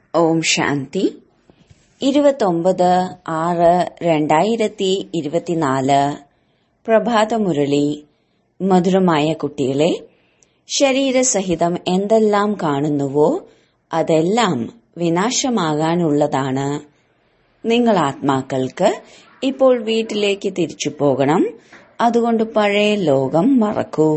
ഓം ശാന്തി ഇരുപത്തൊമ്പത് ആറ് രണ്ടായിരത്തി ഇരുപത്തിനാല് പ്രഭാതമുരളി മധുരമായ കുട്ടികളെ ശരീരസഹിതം എന്തെല്ലാം കാണുന്നുവോ അതെല്ലാം വിനാശമാകാനുള്ളതാണ് നിങ്ങൾ ആത്മാക്കൾക്ക് ഇപ്പോൾ വീട്ടിലേക്ക് തിരിച്ചു പോകണം അതുകൊണ്ട് പഴയ ലോകം മറക്കൂ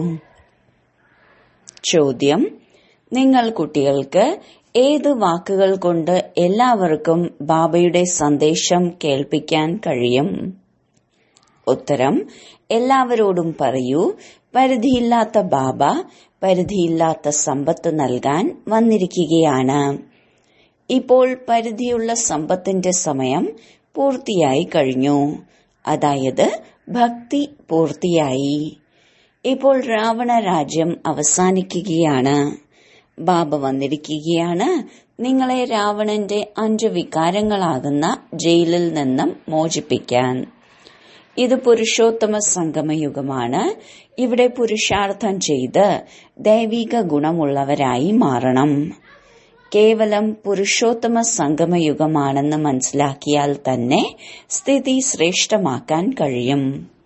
ചോദ്യം നിങ്ങൾ കുട്ടികൾക്ക് ഏത് വാക്കുകൾ കൊണ്ട് എല്ലാവർക്കും ബാബയുടെ സന്ദേശം കേൾപ്പിക്കാൻ കഴിയും ഉത്തരം എല്ലാവരോടും പറയൂ പരിധിയില്ലാത്ത ബാബ പരിധിയില്ലാത്ത സമ്പത്ത് നൽകാൻ വന്നിരിക്കുകയാണ് ഇപ്പോൾ പരിധിയുള്ള സമ്പത്തിന്റെ സമയം പൂർത്തിയായി കഴിഞ്ഞു അതായത് ഭക്തി പൂർത്തിയായി ഇപ്പോൾ രാവണ രാജ്യം അവസാനിക്കുകയാണ് ബാബ വന്നിരിക്കുകയാണ് നിങ്ങളെ രാവണന്റെ അഞ്ച് വികാരങ്ങളാകുന്ന ജയിലിൽ നിന്നും മോചിപ്പിക്കാൻ ഇത് പുരുഷോത്തമ സംഗമയുഗമാണ് ഇവിടെ പുരുഷാർത്ഥം ചെയ്ത് ദൈവിക ഗുണമുള്ളവരായി മാറണം കേവലം പുരുഷോത്തമ സംഗമയുഗമാണെന്ന് മനസ്സിലാക്കിയാൽ തന്നെ സ്ഥിതി ശ്രേഷ്ഠമാക്കാൻ കഴിയും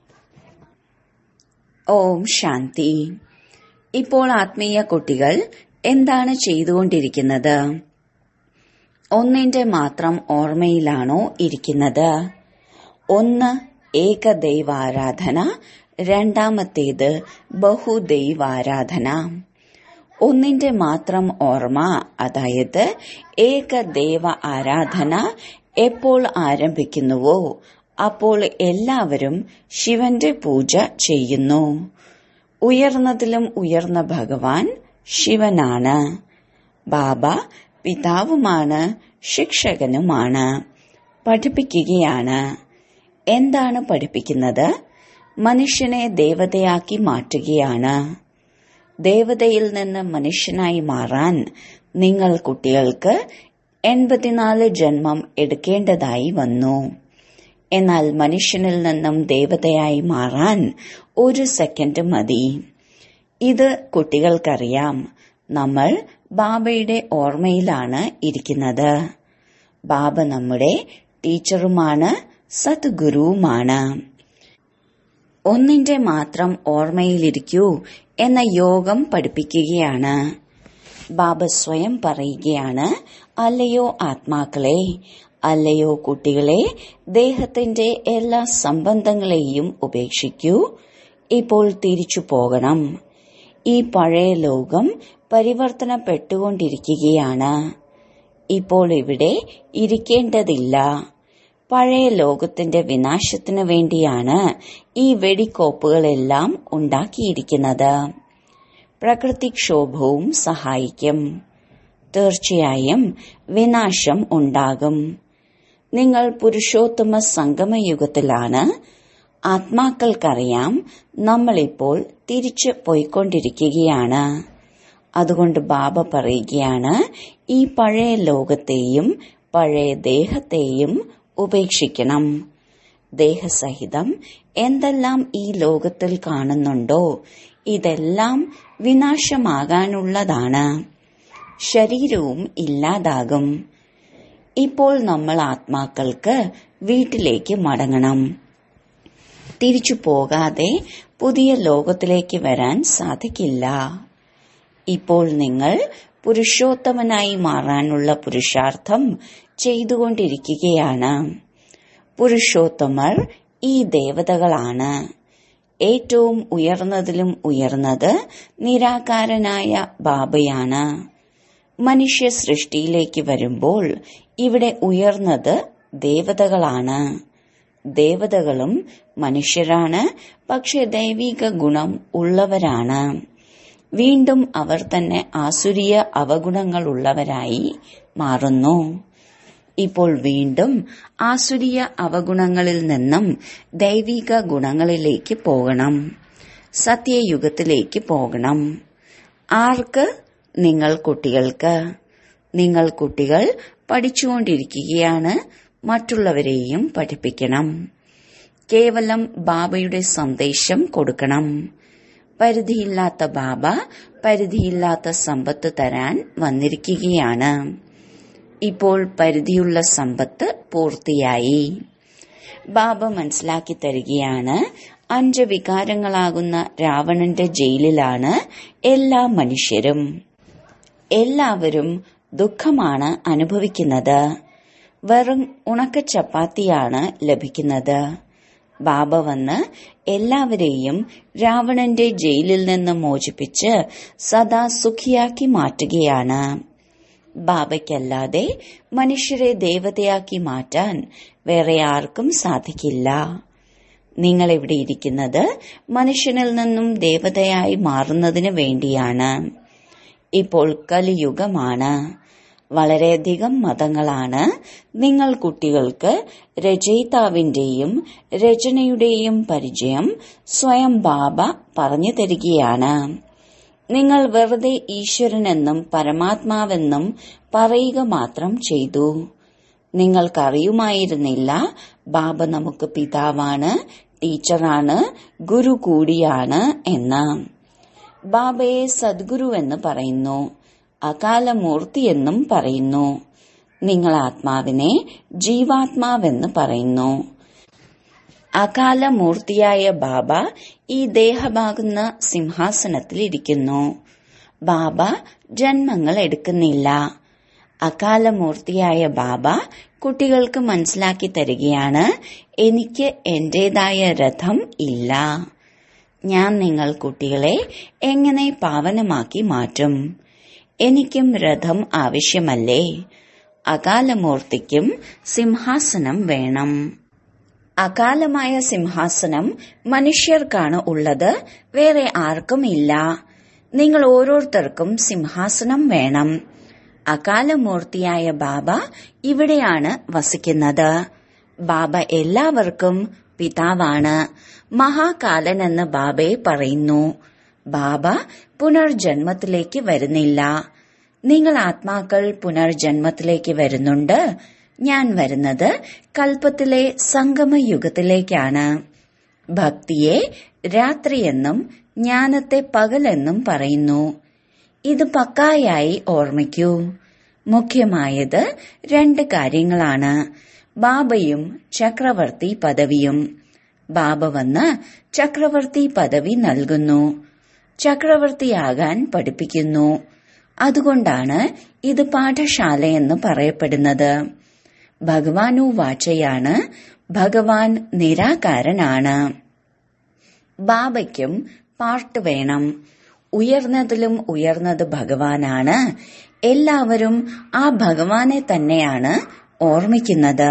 ഓം ശാന്തി ഇപ്പോൾ ആത്മീയ കുട്ടികൾ എന്താണ് ചെയ്തുകൊണ്ടിരിക്കുന്നത് ഒന്നിന്റെ മാത്രം ഓർമ്മയിലാണോ ഇരിക്കുന്നത് ഒന്ന് ഏകദൈവാരാധന രണ്ടാമത്തേത് ബഹുദൈവാരാധന ഒന്നിന്റെ മാത്രം ഓർമ്മ അതായത് ഏകദൈവ ആരാധന എപ്പോൾ ആരംഭിക്കുന്നുവോ അപ്പോൾ എല്ലാവരും ശിവന്റെ പൂജ ചെയ്യുന്നു ഉയർന്നതിലും ഉയർന്ന ഭഗവാൻ ശിവനാണ് ബാബ പിതാവുമാണ് ശിക്ഷകനുമാണ് പഠിപ്പിക്കുകയാണ് എന്താണ് പഠിപ്പിക്കുന്നത് മനുഷ്യനെ ദേവതയാക്കി മാറ്റുകയാണ് ദേവതയിൽ നിന്ന് മനുഷ്യനായി മാറാൻ നിങ്ങൾ കുട്ടികൾക്ക് എൺപത്തിനാല് ജന്മം എടുക്കേണ്ടതായി വന്നു എന്നാൽ മനുഷ്യനിൽ നിന്നും ദേവതയായി മാറാൻ ഒരു സെക്കൻഡ് മതി ഇത് കുട്ടികൾക്കറിയാം നമ്മൾ ബാബയുടെ ഓർമ്മയിലാണ് ഇരിക്കുന്നത് ബാബ നമ്മുടെ ടീച്ചറുമാണ് സദ്ഗുരുവുമാണ് ഒന്നിന്റെ മാത്രം ഓർമ്മയിലിരിക്കൂ എന്ന യോഗം പഠിപ്പിക്കുകയാണ് ബാബ സ്വയം പറയുകയാണ് അല്ലയോ ആത്മാക്കളെ അല്ലയോ കുട്ടികളെ ദേഹത്തിന്റെ എല്ലാ സംബന്ധങ്ങളെയും ഉപേക്ഷിക്കൂ ഇപ്പോൾ തിരിച്ചു പോകണം ഈ പഴയ ലോകം പരിവർത്തനപ്പെട്ടുകൊണ്ടിരിക്കുകയാണ് ഇപ്പോൾ ഇവിടെ ഇരിക്കേണ്ടതില്ല പഴയ ലോകത്തിന്റെ വിനാശത്തിനു വേണ്ടിയാണ് ഈ വെടിക്കോപ്പുകളെല്ലാം ഉണ്ടാക്കിയിരിക്കുന്നത് പ്രകൃതിക്ഷോഭവും സഹായിക്കും തീർച്ചയായും വിനാശം ഉണ്ടാകും നിങ്ങൾ പുരുഷോത്തമ സംഗമയുഗത്തിലാണ് ആത്മാക്കൾക്കറിയാം നമ്മളിപ്പോൾ തിരിച്ചു പോയിക്കൊണ്ടിരിക്കുകയാണ് അതുകൊണ്ട് ബാബ പറയുകയാണ് ഈ പഴയ ലോകത്തെയും പഴയ ദേഹത്തെയും ഉപേക്ഷിക്കണം ദേഹസഹിതം എന്തെല്ലാം ഈ ലോകത്തിൽ കാണുന്നുണ്ടോ ഇതെല്ലാം വിനാശമാകാനുള്ളതാണ് ശരീരവും ഇല്ലാതാകും ഇപ്പോൾ നമ്മൾ ആത്മാക്കൾക്ക് വീട്ടിലേക്ക് മടങ്ങണം തിരിച്ചു പോകാതെ പുതിയ ലോകത്തിലേക്ക് വരാൻ സാധിക്കില്ല ഇപ്പോൾ നിങ്ങൾ പുരുഷോത്തമനായി മാറാനുള്ള പുരുഷാർത്ഥം ചെയ്തുകൊണ്ടിരിക്കുകയാണ് പുരുഷോത്തമർ ഈ ദേവതകളാണ് ഏറ്റവും ഉയർന്നതിലും ഉയർന്നത് നിരാകാരനായ ബാബയാണ് മനുഷ്യ സൃഷ്ടിയിലേക്ക് വരുമ്പോൾ ഇവിടെ ഉയർന്നത് ദേവതകളാണ് ദേവതകളും മനുഷ്യരാണ് പക്ഷെ ദൈവിക ഗുണം ഉള്ളവരാണ് വീണ്ടും അവർ തന്നെ ആസുരീയ അവഗുണങ്ങളുള്ളവരായി മാറുന്നു ഇപ്പോൾ വീണ്ടും ആസുരീയ അവഗുണങ്ങളിൽ നിന്നും ദൈവിക ഗുണങ്ങളിലേക്ക് പോകണം സത്യയുഗത്തിലേക്ക് പോകണം ആർക്ക് നിങ്ങൾ കുട്ടികൾക്ക് നിങ്ങൾ കുട്ടികൾ പഠിച്ചുകൊണ്ടിരിക്കുകയാണ് മറ്റുള്ളവരെയും പഠിപ്പിക്കണം കേവലം ബാബയുടെ സന്ദേശം കൊടുക്കണം പരിധിയില്ലാത്ത ബാബ പരിധിയില്ലാത്ത സമ്പത്ത് തരാൻ വന്നിരിക്കുകയാണ് ഇപ്പോൾ പരിധിയുള്ള സമ്പത്ത് പൂർത്തിയായി ബാബ മനസ്സിലാക്കി തരികയാണ് അഞ്ച് വികാരങ്ങളാകുന്ന രാവണന്റെ ജയിലിലാണ് എല്ലാ മനുഷ്യരും എല്ലാവരും ദുഃഖമാണ് അനുഭവിക്കുന്നത് വെറും ഉണക്ക ചപ്പാത്തിയാണ് ലഭിക്കുന്നത് ബാബ വന്ന് എല്ലാവരെയും രാവണന്റെ ജയിലിൽ നിന്ന് മോചിപ്പിച്ച് സദാ സുഖിയാക്കി മാറ്റുകയാണ് ബാബയ്ക്കല്ലാതെ മനുഷ്യരെ ദേവതയാക്കി മാറ്റാൻ വേറെ ആർക്കും സാധിക്കില്ല നിങ്ങൾ ഇവിടെ ഇരിക്കുന്നത് മനുഷ്യനിൽ നിന്നും ദേവതയായി മാറുന്നതിന് വേണ്ടിയാണ് ഇപ്പോൾ കലിയുഗമാണ് വളരെയധികം മതങ്ങളാണ് നിങ്ങൾ കുട്ടികൾക്ക് രചയിതാവിന്റെയും രചനയുടെയും പരിചയം സ്വയം ബാബ പറഞ്ഞു തരികയാണ് നിങ്ങൾ വെറുതെ ഈശ്വരനെന്നും പരമാത്മാവെന്നും പറയുക മാത്രം ചെയ്തു നിങ്ങൾക്കറിയുമായിരുന്നില്ല ബാബ നമുക്ക് പിതാവാണ് ടീച്ചറാണ് ഗുരു കൂടിയാണ് എന്ന് ബാബയെ സദ്ഗുരു എന്ന് പറയുന്നു അകാലമൂർത്തി എന്നും പറയുന്നു നിങ്ങൾ ആത്മാവിനെ ജീവാത്മാവെന്ന് പറയുന്നു അകാലമൂർത്തിയായ ബാബ ഈ ദേഹമാകുന്ന സിംഹാസനത്തിൽ ഇരിക്കുന്നു ബാബ ജന്മങ്ങൾ എടുക്കുന്നില്ല അകാലമൂർത്തിയായ ബാബ കുട്ടികൾക്ക് മനസ്സിലാക്കി തരികയാണ് എനിക്ക് എന്റേതായ രഥം ഇല്ല ഞാൻ നിങ്ങൾ കുട്ടികളെ എങ്ങനെ പാവനമാക്കി മാറ്റും എനിക്കും രഥം ആവശ്യമല്ലേ അകാലമൂർത്തിക്കും സിംഹാസനം വേണം അകാലമായ സിംഹാസനം മനുഷ്യർക്കാണ് ഉള്ളത് വേറെ ആർക്കും ഇല്ല നിങ്ങൾ ഓരോരുത്തർക്കും സിംഹാസനം വേണം അകാലമൂർത്തിയായ ബാബ ഇവിടെയാണ് വസിക്കുന്നത് ബാബ എല്ലാവർക്കും പിതാവാണ് മഹാകാലൻ എന്ന് ബാബയെ പറയുന്നു ബാബ പുനർജന്മത്തിലേക്ക് വരുന്നില്ല നിങ്ങൾ ആത്മാക്കൾ പുനർജന്മത്തിലേക്ക് വരുന്നുണ്ട് ഞാൻ വരുന്നത് കൽപ്പത്തിലെ സംഗമയുഗത്തിലേക്കാണ് ഭക്തിയെ രാത്രിയെന്നും ജ്ഞാനത്തെ പകലെന്നും പറയുന്നു ഇത് പക്കായായി ഓർമ്മിക്കൂ മുഖ്യമായത് രണ്ട് കാര്യങ്ങളാണ് ബാബയും ചക്രവർത്തി പദവിയും ബാബ വന്ന് ചക്രവർത്തി പദവി നൽകുന്നു ചക്രവർത്തിയാകാൻ പഠിപ്പിക്കുന്നു അതുകൊണ്ടാണ് ഇത് പാഠശാലയെന്ന് പറയപ്പെടുന്നത് ഭഗവാനു വാചയാണ് ഭഗവാൻ നിരാകാരനാണ് ബാബയ്ക്കും പാർട്ട് വേണം ഉയർന്നതിലും ഉയർന്നത് ഭഗവാനാണ് എല്ലാവരും ആ ഭഗവാനെ തന്നെയാണ് ഓർമ്മിക്കുന്നത്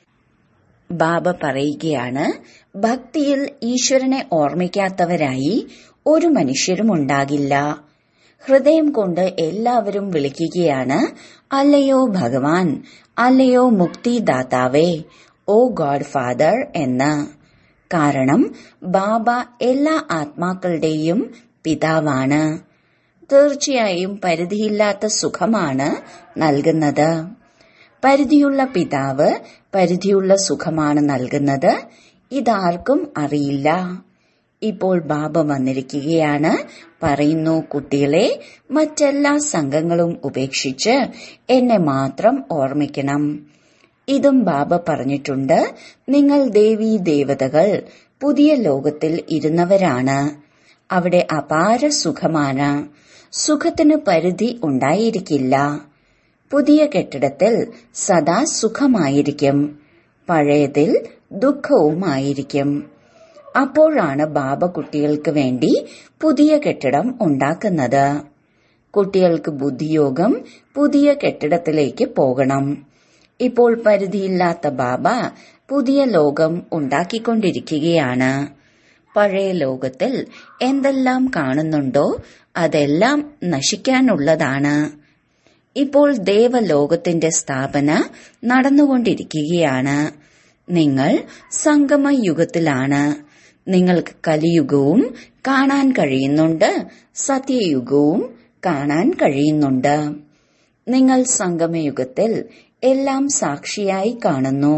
ബാബ പറയുകയാണ് ഭക്തിയിൽ ഈശ്വരനെ ഓർമ്മിക്കാത്തവരായി ഒരു മനുഷ്യരും ഉണ്ടാകില്ല ഹൃദയം കൊണ്ട് എല്ലാവരും വിളിക്കുകയാണ് അല്ലയോ ഭഗവാൻ അല്ലയോ മുക്തിദാതാവേ ഓ ഗോഡ് ഫാദർ എന്ന് കാരണം ബാബ എല്ലാ ആത്മാക്കളുടെയും പിതാവാണ് തീർച്ചയായും പരിധിയില്ലാത്ത സുഖമാണ് നൽകുന്നത് പരിധിയുള്ള പിതാവ് പരിധിയുള്ള സുഖമാണ് നൽകുന്നത് ഇതാർക്കും അറിയില്ല ഇപ്പോൾ ബാബ വന്നിരിക്കുകയാണ് പറയുന്നു കുട്ടികളെ മറ്റെല്ലാ സംഘങ്ങളും ഉപേക്ഷിച്ച് എന്നെ മാത്രം ഓർമ്മിക്കണം ഇതും ബാബ പറഞ്ഞിട്ടുണ്ട് നിങ്ങൾ ദേവീ ദേവതകൾ പുതിയ ലോകത്തിൽ ഇരുന്നവരാണ് അവിടെ അപാര സുഖമാണ് സുഖത്തിന് പരിധി ഉണ്ടായിരിക്കില്ല പുതിയ കെട്ടിടത്തിൽ സദാ സുഖമായിരിക്കും പഴയതിൽ ദുഃഖവുമായിരിക്കും അപ്പോഴാണ് ബാബ കുട്ടികൾക്ക് വേണ്ടി പുതിയ കെട്ടിടം ഉണ്ടാക്കുന്നത് കുട്ടികൾക്ക് ബുദ്ധിയോഗം പുതിയ കെട്ടിടത്തിലേക്ക് പോകണം ഇപ്പോൾ പരിധിയില്ലാത്ത ബാബ പുതിയ ലോകം ഉണ്ടാക്കിക്കൊണ്ടിരിക്കുകയാണ് പഴയ ലോകത്തിൽ എന്തെല്ലാം കാണുന്നുണ്ടോ അതെല്ലാം നശിക്കാനുള്ളതാണ് ഇപ്പോൾ ദേവലോകത്തിന്റെ സ്ഥാപന നടന്നുകൊണ്ടിരിക്കുകയാണ് നിങ്ങൾ സംഗമയുഗത്തിലാണ് നിങ്ങൾക്ക് കലിയുഗവും കാണാൻ കഴിയുന്നുണ്ട് സത്യയുഗവും കാണാൻ കഴിയുന്നുണ്ട് നിങ്ങൾ സംഗമയുഗത്തിൽ എല്ലാം സാക്ഷിയായി കാണുന്നു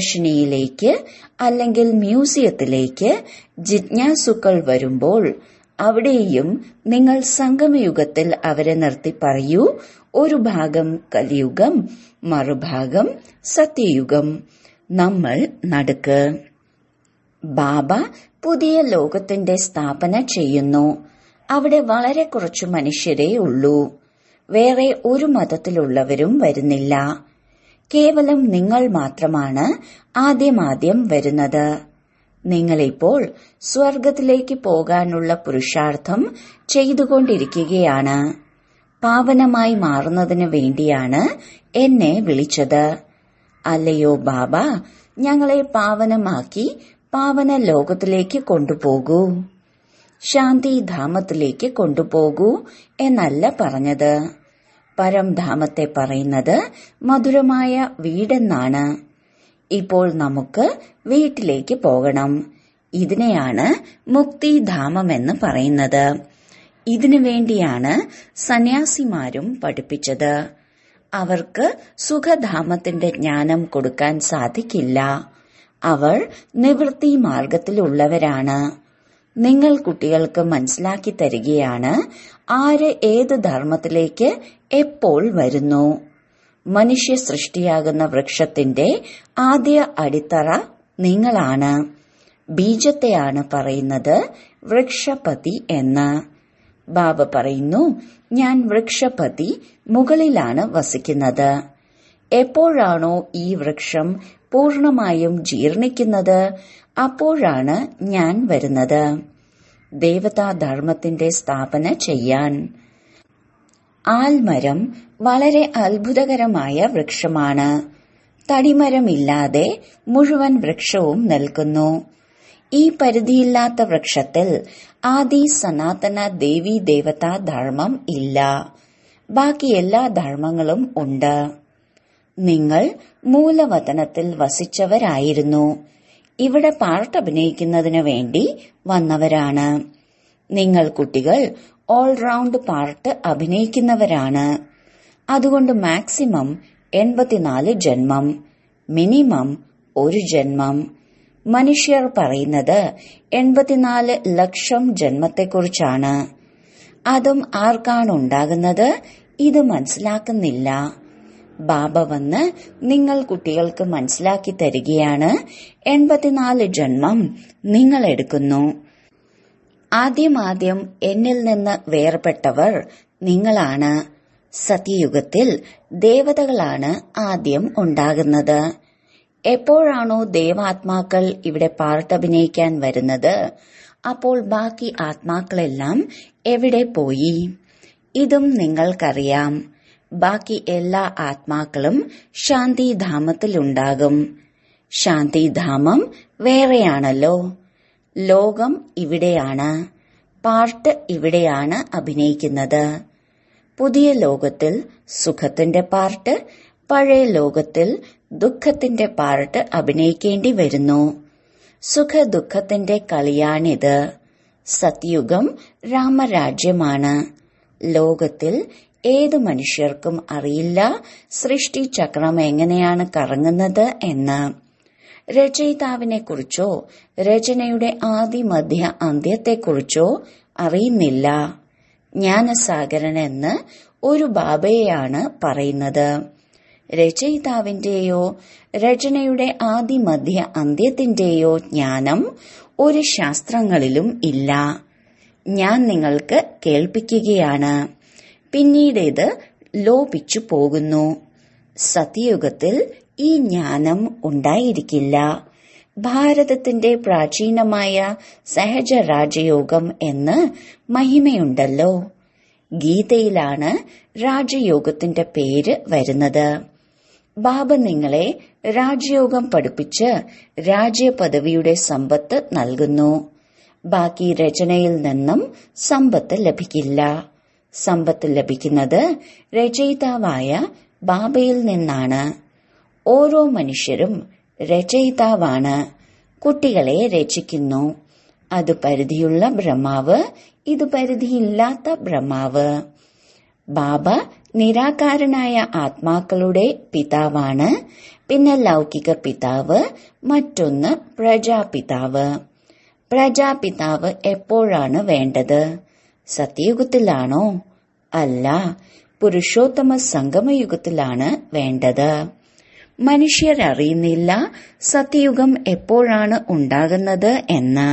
പ്രദർശനിയിലേക്ക് അല്ലെങ്കിൽ മ്യൂസിയത്തിലേക്ക് ജിജ്ഞാസുക്കൾ വരുമ്പോൾ അവിടെയും നിങ്ങൾ സംഗമയുഗത്തിൽ അവരെ നിർത്തി പറയൂ ഒരു ഭാഗം കലിയുഗം മറുഭാഗം സത്യയുഗം നമ്മൾ നടുക്ക് ബാബ പുതിയ ലോകത്തിന്റെ സ്ഥാപന ചെയ്യുന്നു അവിടെ വളരെ കുറച്ചു മനുഷ്യരേ ഉള്ളൂ വേറെ ഒരു മതത്തിലുള്ളവരും വരുന്നില്ല കേവലം നിങ്ങൾ മാത്രമാണ് ആദ്യമാദ്യം വരുന്നത് നിങ്ങളിപ്പോൾ സ്വർഗത്തിലേക്ക് പോകാനുള്ള പുരുഷാർത്ഥം ചെയ്തുകൊണ്ടിരിക്കുകയാണ് പാവനമായി മാറുന്നതിന് വേണ്ടിയാണ് എന്നെ വിളിച്ചത് അല്ലയോ ബാബ ഞങ്ങളെ പാവനമാക്കി പാവന ലോകത്തിലേക്ക് കൊണ്ടുപോകൂ ശാന്തിധാമത്തിലേക്ക് കൊണ്ടുപോകൂ എന്നല്ല പറഞ്ഞത് പരംധാമത്തെ പറയുന്നത് മധുരമായ വീടെന്നാണ് ഇപ്പോൾ നമുക്ക് വീട്ടിലേക്ക് പോകണം ഇതിനെയാണ് മുക്തിധാമമെന്ന് പറയുന്നത് ഇതിനു വേണ്ടിയാണ് സന്യാസിമാരും പഠിപ്പിച്ചത് അവർക്ക് സുഖധാമത്തിന്റെ ജ്ഞാനം കൊടുക്കാൻ സാധിക്കില്ല അവർ നിവൃത്തി മാർഗത്തിലുള്ളവരാണ് നിങ്ങൾ കുട്ടികൾക്ക് മനസ്സിലാക്കി തരികയാണ് ആര് ഏത് ധർമ്മത്തിലേക്ക് എപ്പോൾ വരുന്നു മനുഷ്യ സൃഷ്ടിയാകുന്ന വൃക്ഷത്തിന്റെ ആദ്യ അടിത്തറ നിങ്ങളാണ് ബീജത്തെയാണ് പറയുന്നത് വൃക്ഷപതി എന്ന് ബാബ പറയുന്നു ഞാൻ വൃക്ഷപതി മുകളിലാണ് വസിക്കുന്നത് എപ്പോഴാണോ ഈ വൃക്ഷം പൂർണമായും ജീർണിക്കുന്നത് അപ്പോഴാണ് ഞാൻ വരുന്നത് ദേവതാധർമ്മത്തിന്റെ സ്ഥാപന ചെയ്യാൻ ആൽമരം വളരെ അത്ഭുതകരമായ വൃക്ഷമാണ് തടിമരമില്ലാതെ മുഴുവൻ വൃക്ഷവും നിൽക്കുന്നു ഈ പരിധിയില്ലാത്ത വൃക്ഷത്തിൽ ആദി സനാതന ദേവി ദേവതാ ധർമ്മം ഇല്ല ബാക്കി എല്ലാ ധർമ്മങ്ങളും ഉണ്ട് നിങ്ങൾ മൂലവതനത്തിൽ വസിച്ചവരായിരുന്നു ഇവിടെ പാർട്ട് അഭിനയിക്കുന്നതിനു വേണ്ടി വന്നവരാണ് നിങ്ങൾ കുട്ടികൾ ഓൾറൗണ്ട് പാർട്ട് അഭിനയിക്കുന്നവരാണ് അതുകൊണ്ട് മാക്സിമം എൺപത്തിനാല് ജന്മം മിനിമം ഒരു ജന്മം മനുഷ്യർ പറയുന്നത് എൺപത്തിനാല് ലക്ഷം ജന്മത്തെക്കുറിച്ചാണ് അതും ആർക്കാണ് ഉണ്ടാകുന്നത് ഇത് മനസ്സിലാക്കുന്നില്ല ബാബ വന്ന് നിങ്ങൾ കുട്ടികൾക്ക് മനസ്സിലാക്കി തരികയാണ് എൺപത്തിനാല് ജന്മം നിങ്ങൾ എടുക്കുന്നു ആദ്യമാദ്യം എന്നിൽ നിന്ന് വേർപെട്ടവർ നിങ്ങളാണ് സത്യയുഗത്തിൽ ദേവതകളാണ് ആദ്യം ഉണ്ടാകുന്നത് എപ്പോഴാണോ ദേവാത്മാക്കൾ ഇവിടെ പാർട്ടഭിനയിക്കാൻ വരുന്നത് അപ്പോൾ ബാക്കി ആത്മാക്കളെല്ലാം എവിടെ പോയി ഇതും നിങ്ങൾക്കറിയാം ബാക്കി എല്ലാ ആത്മാക്കളും ശാന്തിധാമത്തിലുണ്ടാകും ശാന്തിധാമം വേറെയാണല്ലോ ലോകം ഇവിടെയാണ് പാർട്ട് ഇവിടെയാണ് അഭിനയിക്കുന്നത് പുതിയ ലോകത്തിൽ സുഖത്തിന്റെ പാർട്ട് പഴയ ലോകത്തിൽ ദുഃഖത്തിന്റെ പാർട്ട് അഭിനയിക്കേണ്ടി വരുന്നു സുഖ ദുഃഖത്തിന്റെ കളിയാണിത് സത്യുഗം രാമരാജ്യമാണ് ലോകത്തിൽ ഏത് മനുഷ്യർക്കും അറിയില്ല സൃഷ്ടി ചക്രം എങ്ങനെയാണ് കറങ്ങുന്നത് എന്ന് രചയിതാവിനെ കുറിച്ചോ രചനയുടെ ആദി മധ്യ അന്ത്യത്തെക്കുറിച്ചോ അറിയുന്നില്ല ജ്ഞാനസാഗരൻ എന്ന് ഒരു ബാബയെയാണ് പറയുന്നത് രചയിതാവിന്റെയോ രചനയുടെ ആദി മധ്യ അന്ത്യത്തിന്റെയോ ജ്ഞാനം ഒരു ശാസ്ത്രങ്ങളിലും ഇല്ല ഞാൻ നിങ്ങൾക്ക് കേൾപ്പിക്കുകയാണ് പിന്നീട് ഇത് ലോപിച്ചു പോകുന്നു സത്യയുഗത്തിൽ ഈ ജ്ഞാനം ഉണ്ടായിരിക്കില്ല ഭാരതത്തിന്റെ പ്രാചീനമായ സഹജ രാജയോഗം എന്ന് മഹിമയുണ്ടല്ലോ ഗീതയിലാണ് രാജയോഗത്തിന്റെ പേര് വരുന്നത് ബാബ നിങ്ങളെ രാജയോഗം പഠിപ്പിച്ച് രാജ്യപദവിയുടെ സമ്പത്ത് നൽകുന്നു ബാക്കി രചനയിൽ നിന്നും സമ്പത്ത് ലഭിക്കില്ല സമ്പത്ത് ലഭിക്കുന്നത് രചയിതാവായ ബാബയിൽ നിന്നാണ് ഓരോ മനുഷ്യരും രചയിതാവാണ് കുട്ടികളെ രചിക്കുന്നു അത് പരിധിയുള്ള ബ്രഹ്മാവ് ഇത് പരിധിയില്ലാത്ത ബ്രഹ്മാവ് ബാബ നിരാകാരനായ ആത്മാക്കളുടെ പിതാവാണ് പിന്നെ ലൗകിക പിതാവ് മറ്റൊന്ന് പ്രജാപിതാവ് പ്രജാപിതാവ് എപ്പോഴാണ് വേണ്ടത് സത്യയുഗത്തിലാണോ അല്ല പുരുഷോത്തമ സംഗമയുഗത്തിലാണ് വേണ്ടത് മനുഷ്യരറിയുന്നില്ല സത്യയുഗം എപ്പോഴാണ് ഉണ്ടാകുന്നത് എന്ന്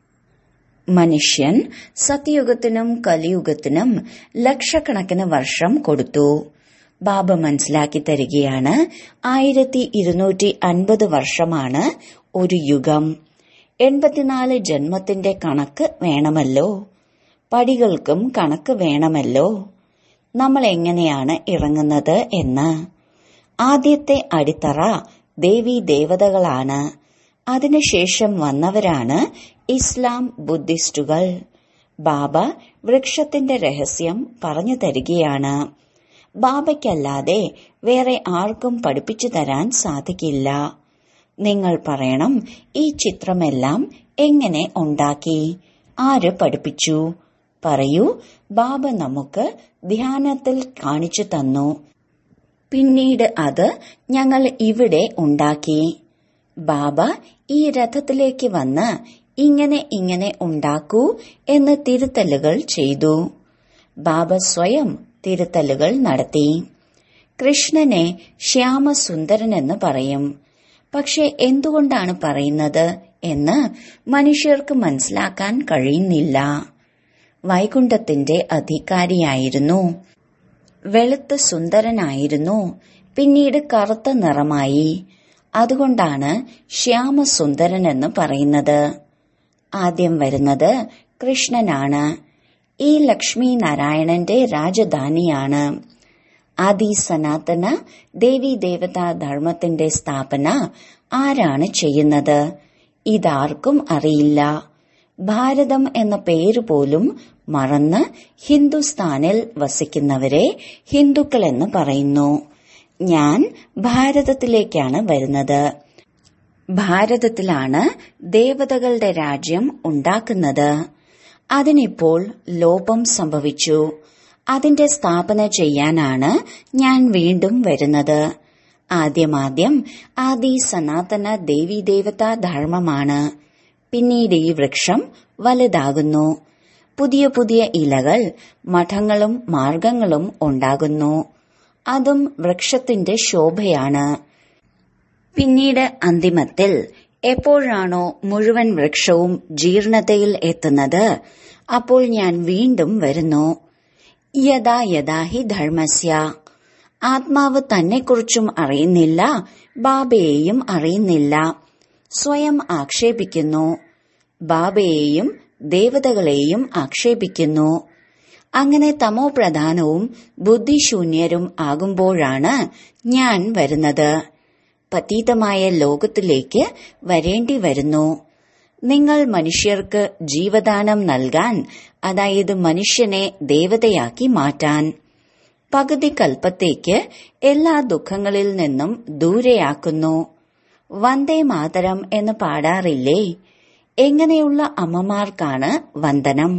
മനുഷ്യൻ സത്യയുഗത്തിനും കലിയുഗത്തിനും ലക്ഷക്കണക്കിന് വർഷം കൊടുത്തു ബാബ മനസ്സിലാക്കി തരികയാണ് ആയിരത്തി ഇരുന്നൂറ്റി അൻപത് വർഷമാണ് ഒരു യുഗം എൺപത്തിനാല് ജന്മത്തിന്റെ കണക്ക് വേണമല്ലോ പടികൾക്കും കണക്ക് വേണമല്ലോ നമ്മൾ എങ്ങനെയാണ് ഇറങ്ങുന്നത് എന്ന് ആദ്യത്തെ അടിത്തറ ദേവീ ദേവതകളാണ് അതിനുശേഷം വന്നവരാണ് ഇസ്ലാം ബുദ്ധിസ്റ്റുകൾ ബാബ വൃക്ഷത്തിന്റെ രഹസ്യം പറഞ്ഞു തരികയാണ് ബാബയ്ക്കല്ലാതെ വേറെ ആർക്കും പഠിപ്പിച്ചു തരാൻ സാധിക്കില്ല നിങ്ങൾ പറയണം ഈ ചിത്രമെല്ലാം എങ്ങനെ ഉണ്ടാക്കി ആര് പഠിപ്പിച്ചു പറയൂ ബാബ നമുക്ക് ധ്യാനത്തിൽ കാണിച്ചു തന്നു പിന്നീട് അത് ഞങ്ങൾ ഇവിടെ ഉണ്ടാക്കി ബാബ ഈ രഥത്തിലേക്ക് വന്ന് ഇങ്ങനെ ഇങ്ങനെ ഉണ്ടാക്കൂ എന്ന് തിരുത്തലുകൾ ചെയ്തു ബാബ സ്വയം തിരുത്തലുകൾ നടത്തി കൃഷ്ണനെ ശ്യാമസുന്ദരനെന്ന് പറയും പക്ഷെ എന്തുകൊണ്ടാണ് പറയുന്നത് എന്ന് മനുഷ്യർക്ക് മനസ്സിലാക്കാൻ കഴിയുന്നില്ല വൈകുണ്ഠത്തിന്റെ അധികാരിയായിരുന്നു വെളുത്ത് സുന്ദരനായിരുന്നു പിന്നീട് കറുത്ത നിറമായി അതുകൊണ്ടാണ് ശ്യാമസുന്ദരൻ എന്ന് പറയുന്നത് ആദ്യം വരുന്നത് കൃഷ്ണനാണ് ഈ ലക്ഷ്മി നാരായണന്റെ രാജധാനിയാണ് ആദി സനാതന ദേവി ദേവതാ ധർമ്മത്തിന്റെ സ്ഥാപന ആരാണ് ചെയ്യുന്നത് ഇതാർക്കും അറിയില്ല ഭാരതം എന്ന പേര് പോലും മറന്ന് ഹിന്ദുസ്ഥാനിൽ വസിക്കുന്നവരെ ഹിന്ദുക്കൾ എന്ന് പറയുന്നു ഞാൻ ഭാരതത്തിലേക്കാണ് വരുന്നത് ഭാരതത്തിലാണ് ദേവതകളുടെ രാജ്യം ഉണ്ടാക്കുന്നത് അതിനിപ്പോൾ ലോപം സംഭവിച്ചു അതിന്റെ സ്ഥാപന ചെയ്യാനാണ് ഞാൻ വീണ്ടും വരുന്നത് ആദ്യമാദ്യം ആദി സനാതന ദേവീദേവതാ ധർമ്മമാണ് പിന്നീട് ഈ വൃക്ഷം വലുതാകുന്നു പുതിയ പുതിയ ഇലകൾ മഠങ്ങളും മാർഗങ്ങളും ഉണ്ടാകുന്നു അതും വൃക്ഷത്തിന്റെ ശോഭയാണ് പിന്നീട് അന്തിമത്തിൽ എപ്പോഴാണോ മുഴുവൻ വൃക്ഷവും ജീർണതയിൽ എത്തുന്നത് അപ്പോൾ ഞാൻ വീണ്ടും വരുന്നു യഥാ യഥാ ഹി ധർമ്മസ്യ ആത്മാവ് തന്നെക്കുറിച്ചും അറിയുന്നില്ല ബാബയെയും അറിയുന്നില്ല സ്വയം ആക്ഷേപിക്കുന്നു ബാബയെയും ദേവതകളെയും ആക്ഷേപിക്കുന്നു അങ്ങനെ തമോ പ്രധാനവും ബുദ്ധിശൂന്യരും ആകുമ്പോഴാണ് ഞാൻ വരുന്നത് പതീതമായ ലോകത്തിലേക്ക് വരേണ്ടി വരുന്നു നിങ്ങൾ മനുഷ്യർക്ക് ജീവദാനം നൽകാൻ അതായത് മനുഷ്യനെ ദേവതയാക്കി മാറ്റാൻ പകുതി കൽപ്പത്തേക്ക് എല്ലാ ദുഃഖങ്ങളിൽ നിന്നും ദൂരെയാക്കുന്നു വന്ദേ മാതരം എന്ന് പാടാറില്ലേ എങ്ങനെയുള്ള അമ്മമാർക്കാണ് വന്ദനം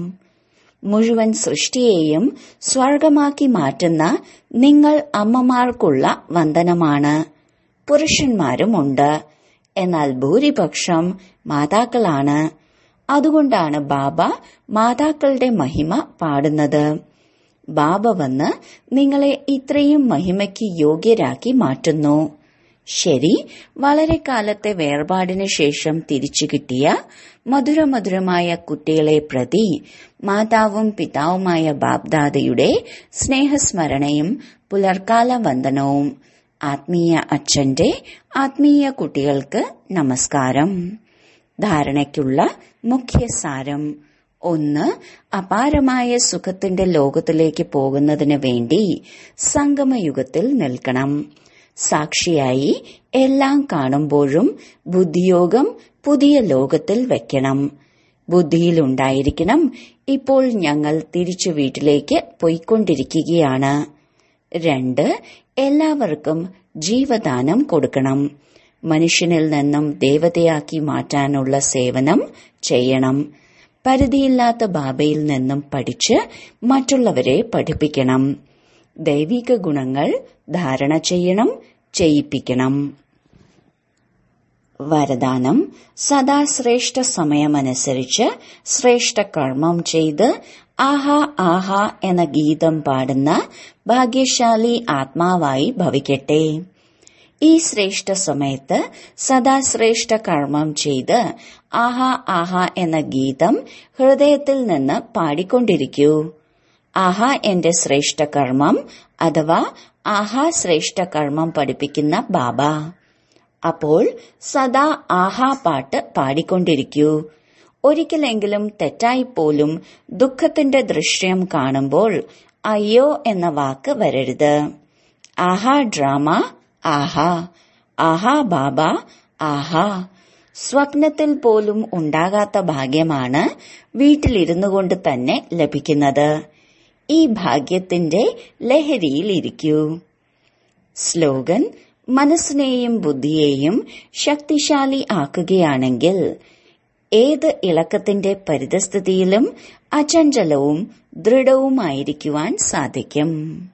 മുഴുവൻ സൃഷ്ടിയെയും സ്വർഗമാക്കി മാറ്റുന്ന നിങ്ങൾ അമ്മമാർക്കുള്ള വന്ദനമാണ് പുരുഷന്മാരുമുണ്ട് എന്നാൽ ഭൂരിപക്ഷം മാതാക്കളാണ് അതുകൊണ്ടാണ് ബാബ മാതാക്കളുടെ മഹിമ പാടുന്നത് ബാബ വന്ന് നിങ്ങളെ ഇത്രയും മഹിമയ്ക്ക് യോഗ്യരാക്കി മാറ്റുന്നു ശരി വളരെ കാലത്തെ വേർപാടിനു ശേഷം തിരിച്ചു കിട്ടിയ മധുരമധുരമായ കുട്ടികളെ പ്രതി മാതാവും പിതാവുമായ ബാബ്ദാദയുടെ സ്നേഹസ്മരണയും പുലർക്കാല വന്ദനവും ആത്മീയ അച്ഛന്റെ ആത്മീയ കുട്ടികൾക്ക് നമസ്കാരം ധാരണയ്ക്കുള്ള മുഖ്യസാരം ഒന്ന് അപാരമായ സുഖത്തിന്റെ ലോകത്തിലേക്ക് പോകുന്നതിന് വേണ്ടി സംഗമയുഗത്തിൽ നിൽക്കണം സാക്ഷിയായി എല്ലാം കാണുമ്പോഴും ബുദ്ധിയോഗം പുതിയ ലോകത്തിൽ വെക്കണം ബുദ്ധിയിലുണ്ടായിരിക്കണം ഇപ്പോൾ ഞങ്ങൾ തിരിച്ചു വീട്ടിലേക്ക് പോയിക്കൊണ്ടിരിക്കുകയാണ് രണ്ട് എല്ലാവർക്കും ജീവദാനം കൊടുക്കണം മനുഷ്യനിൽ നിന്നും ദേവതയാക്കി മാറ്റാനുള്ള സേവനം ചെയ്യണം പരിധിയില്ലാത്ത ബാബയിൽ നിന്നും പഠിച്ച് മറ്റുള്ളവരെ പഠിപ്പിക്കണം ദൈവിക ഗുണങ്ങൾ ധാരണ ചെയ്യണം ചെയ്യിപ്പിക്കണം വരദാനം സദാ ശ്രേഷ്ഠ സമയമനുസരിച്ച് ശ്രേഷ്ഠ കർമ്മം ചെയ്ത് ആഹാ ആഹാ എന്ന ഗീതം പാടുന്ന ഭാഗ്യശാലി ആത്മാവായി ഭവിക്കട്ടെ ഈ ശ്രേഷ്ഠ സമയത്ത് സദാ ശ്രേഷ്ഠ കർമ്മം ചെയ്ത് ആഹാ ആഹാ എന്ന ഗീതം ഹൃദയത്തിൽ നിന്ന് പാടിക്കൊണ്ടിരിക്കൂ ആഹാ എന്റെ ശ്രേഷ്ഠ കർമ്മം അഥവാ ആഹാ ശ്രേഷ്ഠ കർമ്മം പഠിപ്പിക്കുന്ന ബാബ അപ്പോൾ സദാ ആഹാ പാട്ട് പാടിക്കൊണ്ടിരിക്കൂ ഒരിക്കലെങ്കിലും തെറ്റായിപ്പോലും ദുഃഖത്തിന്റെ ദൃശ്യം കാണുമ്പോൾ അയ്യോ എന്ന വാക്ക് വരരുത് ആഹാ ഡ്രാമ ആഹാ ആഹാ ബാബ ആഹാ സ്വപ്നത്തിൽ പോലും ഉണ്ടാകാത്ത ഭാഗ്യമാണ് വീട്ടിലിരുന്നു കൊണ്ട് തന്നെ ലഭിക്കുന്നത് ഈ ഭാഗ്യത്തിന്റെ ലഹരിയിലിരിക്കൂ സ്ലോഗൻ മനസ്സിനെയും ബുദ്ധിയെയും ശക്തിശാലി ആക്കുകയാണെങ്കിൽ ഏത് ഇളക്കത്തിന്റെ പരിതസ്ഥിതിയിലും അചഞ്ചലവും ദൃഢവുമായിരിക്കുവാൻ സാധിക്കും